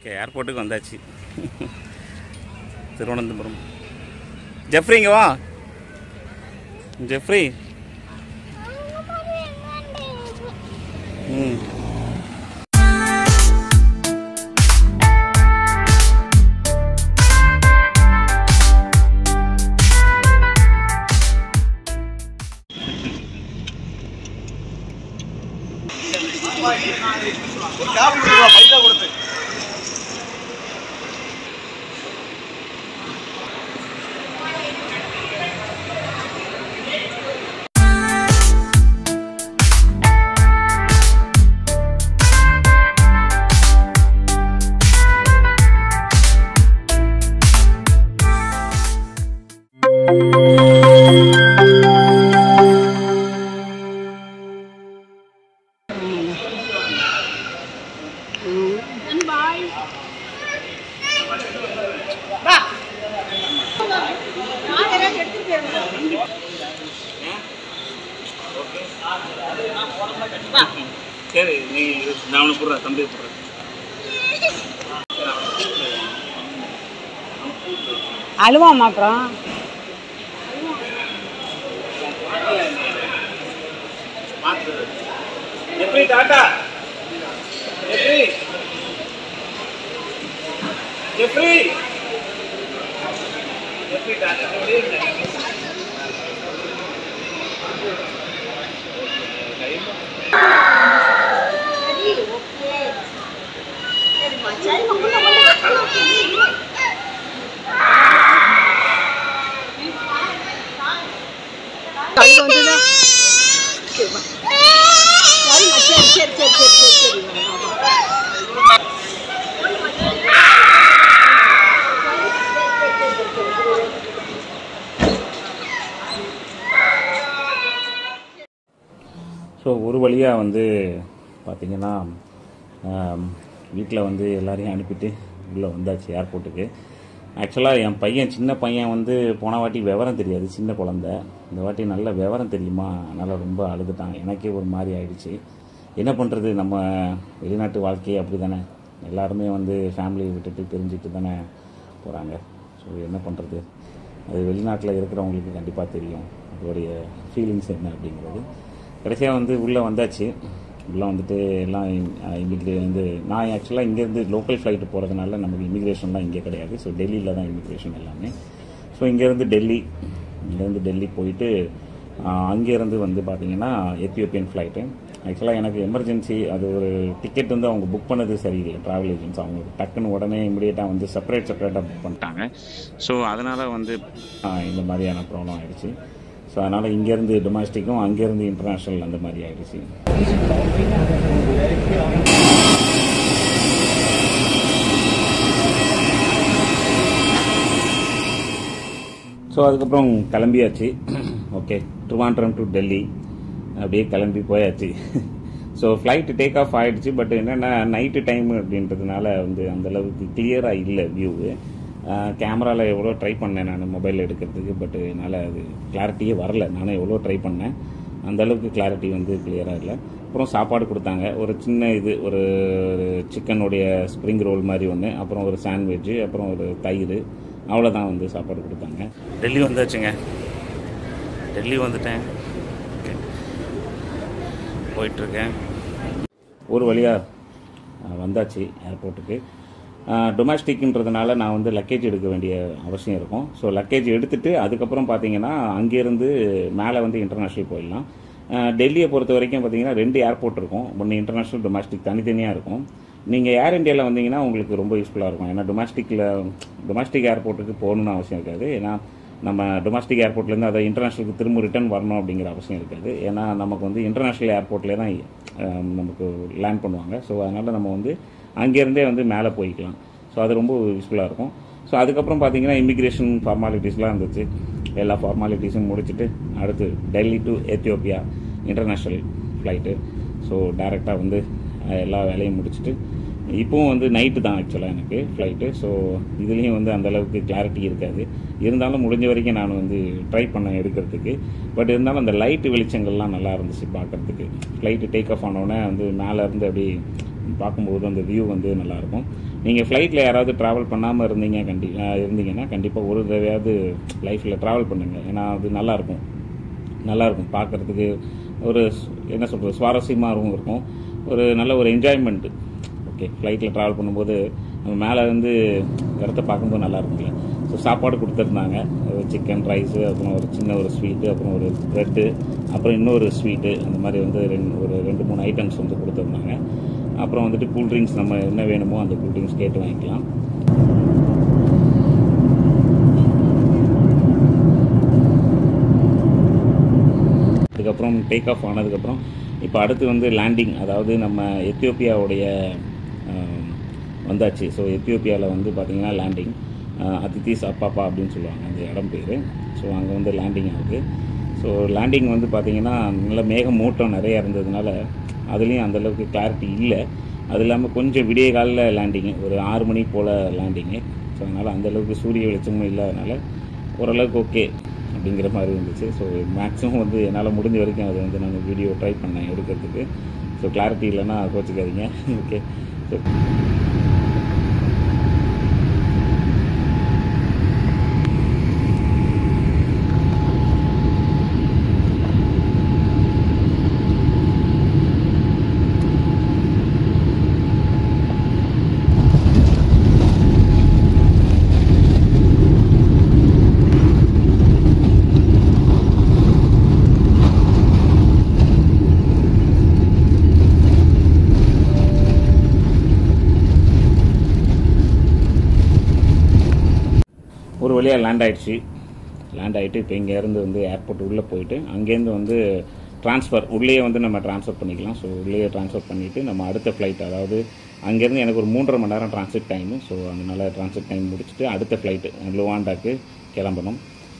Okay ஏர்போர்ட்டுக்கு வந்தாச்சு Thiruvananthapuram Jeffrey இங்கே வா ஜெஃப்ரி ம் சரி நீ நான் அவனை போடுறேன் தம்பி போடுறேன் அழுவாமா அப்புறம் Jeffrey tata Jeffrey Jeffrey Jeffrey tata எப்படி இருக்க? கழுகு வந்ததா சரிம்மா சரி சரி சரி சரி சரி சரி வா, வா, வா. ஸோ ஒரு வழியாக வந்து பார்த்திங்கன்னா வீட்டில் வந்து எல்லாரையும் அனுப்பிட்டு உள்ளே வந்தாச்சு ஏர்போர்ட்டுக்கு ஆக்சுவலாக என் பையன் சின்ன பையன் வந்து போன வாட்டி விவரம் தெரியாது சின்ன குழந்த இந்த வாட்டி நல்ல விவரம் தெரியுமா அதனால் ரொம்ப அழுதுட்டான் எனக்கே ஒரு மாதிரி ஆயிடுச்சு என்ன பண்ணுறது நம்ம வெளிநாட்டு வாழ்க்கையே அப்படி தானே எல்லாருமே வந்து ஃபேமிலியை விட்டுட்டு பிரிஞ்சுட்டு தானே போகிறாங்க ஸோ என்ன பண்ணுறது அது வெளிநாட்டில் இருக்கிறவங்களுக்கு கண்டிப்பாக தெரியும் அதோடைய ஃபீலிங்ஸ் என்ன அப்படிங்கிறது கடைசியாக வந்து உள்ளே வந்தாச்சு உள்ளே வந்துட்டு எல்லாம் இமிக்ரே வந்து நான் ஆக்சுவலாக இங்கேருந்து லோக்கல் ஃப்ளைட்டு போகிறதுனால நமக்கு இமிக்ரேஷன்லாம் இங்கே கிடையாது ஸோ டெல்லியில் தான் இமிக்ரேஷன் எல்லாமே ஸோ இங்கேருந்து டெல்லி இங்கேருந்து டெல்லி போயிட்டு ஆஹ், அங்கேருந்து வந்து பார்த்தீங்கன்னா எத்தியோப்பியன் ஃப்ளைட்டு ஆக்சுவலாக எனக்கு எமர்ஜென்சி அது ஒரு டிக்கெட் வந்து அவங்க புக் பண்ணது சரியில்லை ட்ராவல் ஏஜென்ட்ஸ் அவங்க டக்குன்னு உடனே இமிடியேட்டாக வந்து செப்பரேட் செப்பரேட்டாக புக் பண்ணிட்டாங்க ஸோ அதனால் வந்து ஆஹ், இந்த மாதிரியான ப்ராப்ளம் ஆயிடுச்சு ஸோ அதனால் இங்கேருந்து டொமஸ்டிக்கும் அங்கேருந்து இன்டர்நேஷ்னல் அந்த மாதிரி ஆயிடுச்சு ஸோ அதுக்கப்புறம் கிளம்பியாச்சு ஓகே ட்ரிவாண்ட்ரம் டு டெல்லி அப்படியே கிளம்பி போயாச்சு ஸோ ஃப்ளைட்டு டேக் ஆஃப் ஆயிடுச்சு பட் என்னென்னா நைட்டு டைம் அப்படின்றதுனால வந்து அந்த அளவுக்கு கிளியராக இல்லை வியூவு கேமராவில் எவ்வளோ ட்ரை பண்ணேன் நான் மொபைல் எடுக்கிறதுக்கு பட் என்னால் அது கிளாரிட்டியே வரல நானும் எவ்வளோ ட்ரை பண்ணேன் அந்த அளவுக்கு கிளாரிட்டி வந்து கிளியராக இல்லை அப்புறம் சாப்பாடு கொடுத்தாங்க ஒரு சின்ன இது ஒரு சிக்கனுடைய ஸ்ப்ரிங் ரோல் மாதிரி ஒன்று அப்புறம் ஒரு சாண்ட்விட்ஜு அப்புறம் ஒரு தயிர் அவ்வளோதான் வந்து சாப்பாடு கொடுத்தாங்க டெல்லி வந்தாச்சுங்க டெல்லி வந்துட்டேன் ஓகே போயிட்டுருக்கேன் ஒரு வழியாக வந்தாச்சு ஏர்போர்ட்டுக்கு டொமஸ்டிக்ன்றதுனால நான் வந்து லக்கேஜ் எடுக்க வேண்டிய அவசியம் இருக்கும் ஸோ லக்கேஜ் எடுத்துட்டு அதுக்கப்புறம் பார்த்தீங்கன்னா அங்கேருந்து மேலே வந்து இன்டர்நேஷ்னல் போயிடலாம் அஹ், டெல்லியை பொறுத்த வரைக்கும் பார்த்தீங்கன்னா ரெண்டு ஏர்போர்ட் இருக்கும் ஒன்று இன்டர்நேஷ்னல் டொமஸ்டிக் தனித்தனியாக இருக்கும் நீங்கள் ஏர் இந்தியாவில் வந்தீங்கன்னா உங்களுக்கு ரொம்ப யூஸ்ஃபுல்லாக இருக்கும் ஏன்னா டொமஸ்டிக்கில் டொமஸ்டிக் ஏர்போர்ட்டுக்கு போகணுன்னு அவசியம் இருக்காது ஏன்னா நம்ம டொமஸ்டிக் ஏர்போர்ட்லேருந்து அதை இன்டர்நேஷ்னலுக்கு திரும்ப ரிட்டர்ன் வரணும் அப்படிங்கிற அவசியம் இருக்காது ஏன்னா நமக்கு வந்து இன்டர்நேஷ்னல் ஏர்போர்ட்லேயே தான் அஹ், நமக்கு லேண்ட் பண்ணுவாங்க ஸோ அதனால் நம்ம வந்து அங்கேருந்தே வந்து மேலே போய்க்கலாம் ஸோ அது ரொம்ப யூஸ்ஃபுல்லாக இருக்கும் ஸோ அதுக்கப்புறம் பார்த்தீங்கன்னா இமிக்ரேஷன் ஃபார்மாலிட்டிஸ்லாம் இருந்துச்சு எல்லா ஃபார்மாலிட்டிஸும் முடிச்சுட்டு அடுத்து Delhi to Ethiopia international flight so டைரெக்டாக வந்து அஹ், எல்லா வேலையும் முடிச்சுட்டு இப்போவும் வந்து நைட்டு தான் ஆக்சுவலாக எனக்கு ஃப்ளைட்டு ஸோ இதுலேயும் வந்து அந்த அளவுக்கு கிளாரிட்டி இருக்காது இருந்தாலும் முடிஞ்ச வரைக்கும் நான் வந்து ட்ரை பண்ணேன் எடுக்கிறதுக்கு பட் இருந்தாலும் அந்த லைட்டு வெளிச்சங்கள்லாம் நல்லா இருந்துச்சு பார்க்கறதுக்கு ஃப்ளைட்டு டேக் ஆஃப் ஆனோடனே வந்து மேலே இருந்து அப்படி பார்க்கும்போது அந்த வியூ வந்து நல்லாயிருக்கும் நீங்கள் ஃப்ளைட்டில் யாராவது ட்ராவல் பண்ணாமல் இருந்தீங்க கண்டி அஹ் இருந்தீங்கன்னா கண்டிப்பாக ஒரு தடவையாவது லைஃப்பில் ட்ராவல் பண்ணுங்கள் ஏன்னா அது நல்லாயிருக்கும் நல்லாயிருக்கும் பார்க்குறதுக்கு ஒரு ஸ்- என்ன சொல்கிறது சுவாரஸ்யமாகவும் இருக்கும் ஒரு நல்ல ஒரு என்ஜாய்மெண்ட்டு ஓகே ஃப்ளைட்டில் ட்ராவல் பண்ணும்போது நம்ம மேலே இருந்து இடத்த பார்க்கும்போது நல்லா இருக்கும்ல ஸோ சாப்பாடு கொடுத்துருந்தாங்க சிக்கன் ரைஸு அப்புறம் ஒரு சின்ன ஒரு ஸ்வீட்டு அப்புறம் ஒரு ப்ரெட்டு அப்புறம் இன்னொரு ஸ்வீட்டு அந்த மாதிரி வந்து ரெண்டு ஒரு ரெண்டு மூணு ஐட்டம்ஸ் வந்து கொடுத்துருந்தாங்க அப்புறம் வந்துட்டு கூல்ட்ரிங்க்ஸ் நம்ம என்ன வேணுமோ அந்த கூல்ட்ரிங்க்ஸ் கேட்டு வாங்கிக்கலாம் அதுக்கப்புறம் டேக் ஆஃப் ஆனதுக்கப்புறம் இப்போ அடுத்து வந்து லேண்டிங் அதாவது நம்ம எத்தியோப்பியாவுடைய ஆம், வந்தாச்சு ஸோ எத்தியோப்பியாவில் வந்து பார்த்திங்கன்னா லேண்டிங் அதித்திஸ் அப்பாப்பா அப்படின்னு சொல்லுவாங்க அந்த இடம் பேர் ஸோ அங்கே வந்து லேண்டிங் ஆகுது ஸோ லேண்டிங் வந்து பார்த்திங்கன்னா நல்ல மேகமூட்டம் நிறையா இருந்ததுனால அதுலேயும் அந்தளவுக்கு கிளாரிட்டி இல்லை அது இல்லாமல் கொஞ்சம் விடிய காலில் லேண்டிங்கு ஒரு ஆறு மணி போல் லேண்டிங்கு ஸோ அதனால் அந்தளவுக்கு சூரிய வெளிச்சமும் இல்லாதனால ஓரளவுக்கு ஓகே அப்படிங்கிற மாதிரி இருந்துச்சு ஸோ மேக்ஸிமம் வந்து என்னால் முடிஞ்ச வரைக்கும் அது வந்து நான் வீடியோ ட்ரை பண்ணேன் எடுக்கிறதுக்கு ஸோ கிளாரிட்டி இல்லைன்னா கோச்சிக்காதீங்க ஓகே ஸோ ஒரு வழியாக லேண்ட் ஆயிடுச்சு லேண்ட் ஆகிட்டு இப்போ இங்கேருந்து வந்து ஏர்போர்ட் உள்ளே போயிட்டு அங்கேருந்து வந்து ட்ரான்ஸ்ஃபர் உள்ளேயே வந்து நம்ம ட்ரான்ஸ்ஃபர் பண்ணிக்கலாம் ஸோ உள்ளேயே ட்ரான்ஸ்ஃபர் பண்ணிவிட்டு நம்ம அடுத்த ஃப்ளைட் அதாவது அங்கேருந்து எனக்கு ஒரு மூன்றரை மணி நேரம் டிரான்சிட் டைமு ஸோ அதனால் டிரான்சிட் டைம் முடிச்சுட்டு அடுத்த ஃப்ளைட்டு லுவாண்டாக்கு கிளம்பணும்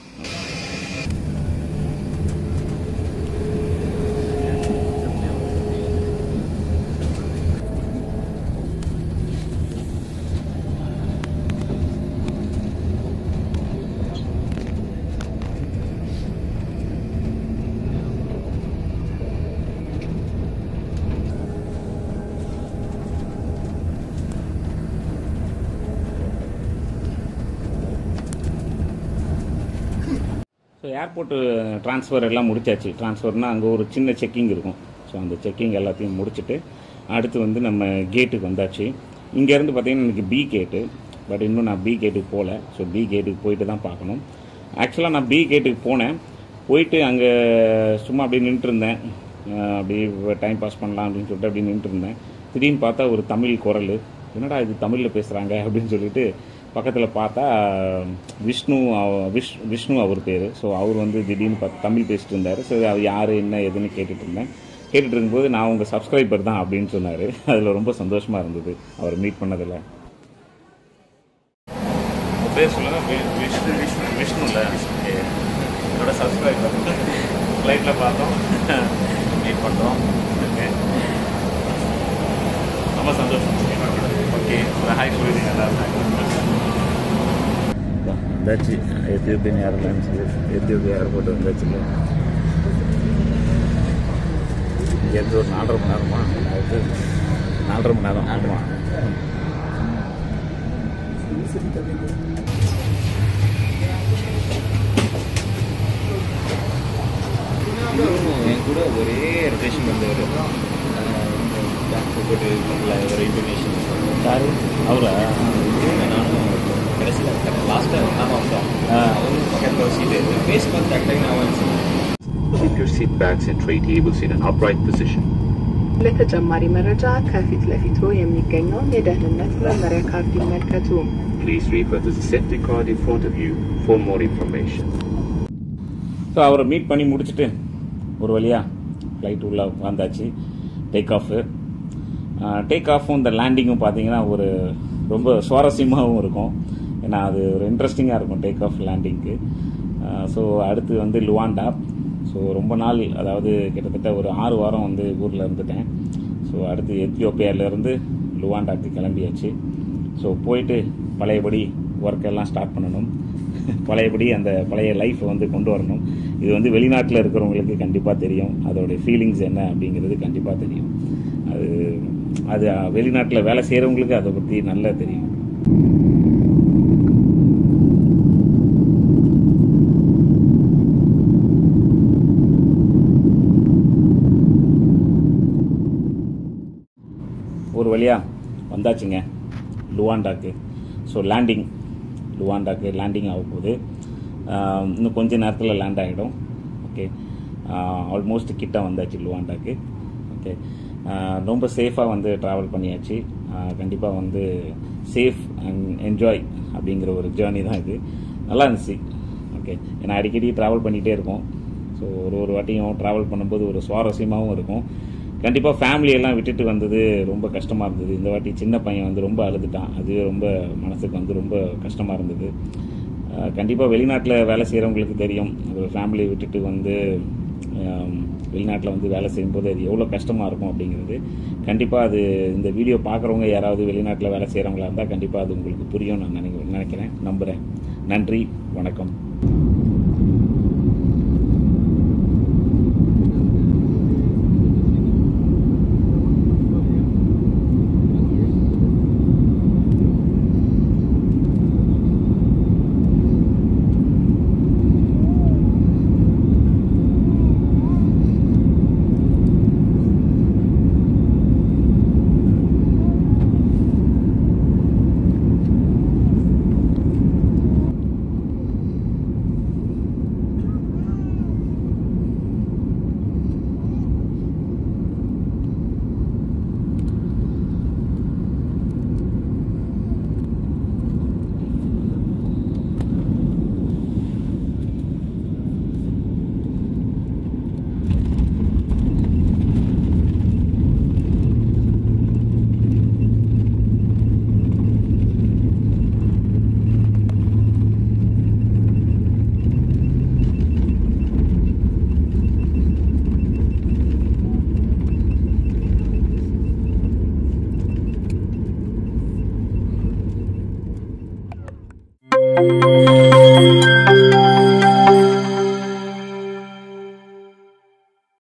ஸோ ஏர்போர்ட்டு ட்ரான்ஸ்ஃபர் எல்லாம் முடிச்சாச்சு ட்ரான்ஸ்ஃபர்னால் அங்கே ஒரு சின்ன செக்கிங் இருக்கும் ஸோ அந்த செக்கிங் எல்லாத்தையும் முடிச்சுட்டு அடுத்து வந்து நம்ம கேட்டுக்கு வந்தாச்சு இங்கேருந்து பார்த்தீங்கன்னா எனக்கு பி கேட்டு பட் இன்னும் நான் பி கேட்டுக்கு போகல ஸோ பி கேட்டுக்கு போயிட்டு தான் பார்க்கணும் ஆக்சுவலாக நான் பி கேட்டுக்கு போனேன் போயிட்டு அங்கே சும்மா அப்படியே நின்றுருந்தேன் அப்படியே டைம் பாஸ் பண்ணலாம் அப்படின்னு சொல்லிட்டு அப்படியே நின்றுருந்தேன் திடீர்னு பார்த்தா ஒரு தமிழ் குரல் என்னடா இது தமிழில் பேசுகிறாங்க அப்படின்னு சொல்லிட்டு பக்கத்தில் பார்த்தா விஷ்ணு அவ- விஷ் விஷ்ணு அவர் பேர் ஸோ அவர் வந்து திடீர்னு பார்த்து தமிழ் பேசிட்டு இருந்தார் ஸோ அவர் யார் என்ன எதுன்னு கேட்டுட்டு இருந்தேன் கேட்டுட்டு இருக்கும்போது நான் உங்கள் சப்ஸ்கிரைபர் தான் அப்படின்னு சொன்னார் அதில் ரொம்ப சந்தோஷமாக இருந்தது அவர் மீட் பண்ணதில் பேர் சொல்லுங்க விஷ்ணு விஷ்ணு விஷ்ணுல என்னோட சப்ஸ்கிரைபர் ஃப்ளைட்டில் பார்த்தோம் மீட் பண்ணுறோம் ஓகே ரொம்ப சந்தோஷம் ஓகே ஒரு ஹாய் சொல்லிடுங்க எல்லாரும் வந்தாச்சு எத்தியோப்பியன் ஏர்லைன்ஸ் எத்தியோப்பியா ஏர்போர்ட் வந்தாச்சுங்க இங்கேருந்து ஒரு நாலரை மணி நேரமா அது நாலரை மணி நேரம் ஆமாம் என் கூட ஒரே ரிலேஷன் வந்தவர் போட்டு ஒரு இன்ஃபர்மேஷன் யாரு அவரா நானும் கடைசியில் லாஸ்ட்டாக ஒன்றாம வந்தோம் ஆ. அவரும் பக்கத்தில் ஒரு சீட்டு ஃபேஸ் பார்த்து கரெக்டாக நான் வந்து Keep your seat backs and tray tables in an upright position. ለተጨማሪ መረጃ ከፊት ለፊቱ የሚገኘውን የደህንነት መመሪያ ካርድ ይመልከቱ። Please refer to the safety card in front of you for more information. So அவரை மீட் பண்ணி முடிச்சுட்டு ஒரு வழியாக ஃப்ளைட் உள்ள வந்தாச்சு டேக் ஆஃபு டேக் ஆஃபும் இந்த லேண்டிங்கும் பார்த்தீங்கன்னா ஒரு ரொம்ப சுவாரஸ்யமாகவும் இருக்கும் ஏன்னா அது ஒரு இன்ட்ரெஸ்டிங்காக இருக்கும் டேக் ஆஃப் லேண்டிங்க்கு ஸோ அடுத்து வந்து லுவாண்டா ஸோ ரொம்ப நாள் அதாவது கிட்டத்தட்ட ஒரு ஆறு வாரம் வந்து ஊரில் இருந்துட்டேன் ஸோ அடுத்து எத்தியோப்பியாவிலேருந்து லுவாண்டாக்கு கிளம்பியாச்சு ஸோ போயிட்டு பழையபடி ஒர்க் எல்லாம் ஸ்டார்ட் பண்ணணும் பழையபடி அந்த பழைய லைஃப்பை வந்து கொண்டு வரணும் இது வந்து வெளிநாட்டில் இருக்கிறவங்களுக்கு கண்டிப்பாக தெரியும் அதோடைய ஃபீலிங்ஸ் என்ன அப்படிங்கிறது கண்டிப்பாக தெரியும் அது அது வெளிநாட்டில் வேலை செய்கிறவங்களுக்கு அதை பற்றி நல்லா தெரியும் ஒரு வழியா வந்தாச்சுங்க லுவாண்டாக்கு ஸோ லேண்டிங் லுவாண்டாக்கு லேண்டிங் ஆக போகுது ஆஹ் இன்னும் கொஞ்ச நேரத்தில் லேண்ட் ஆகிடும் ஓகே ஆல்மோஸ்ட் கிட்ட வந்தாச்சு லுவாண்டாக்கு ஓகே ரொம்ப சேஃபாக வந்து ட்ராவல் பண்ணியாச்சு கண்டிப்பாக வந்து சேஃப் அண்ட் என்ஜாய் அப்படிங்கிற ஒரு ஜேர்னி தான் இது நல்லா இருந்துச்சு ஓகே ஏன்னா அடிக்கடி ட்ராவல் பண்ணிகிட்டே இருக்கோம் ஸோ ஒரு ஒரு வாட்டியும் ட்ராவல் பண்ணும்போது ஒரு சுவாரஸ்யமாகவும் இருக்கும் கண்டிப்பாக ஃபேமிலியெல்லாம் விட்டுட்டு வந்தது ரொம்ப கஷ்டமாக இருந்தது இந்த வாட்டி சின்ன பையன் வந்து ரொம்ப அழுதுட்டான் அது ரொம்ப மனசுக்கு வந்து ரொம்ப கஷ்டமாக இருந்தது கண்டிப்பாக வெளிநாட்டில் வேலை செய்கிறவங்களுக்கு தெரியும் ஒரு ஃபேமிலியை விட்டுட்டு வந்து வெளிநாட்டில் வந்து வேலை செய்யும்போது அது எவ்வளோ கஷ்டமாக இருக்கும் அப்படிங்கிறது கண்டிப்பாக அது இந்த வீடியோ பார்க்குறவங்க யாராவது வெளிநாட்டில் வேலை செய்கிறவங்களா இருந்தால் கண்டிப்பாக அது உங்களுக்கு புரியும் நான் நினைக்க நினைக்கிறேன் நம்புகிறேன் நன்றி வணக்கம் Thank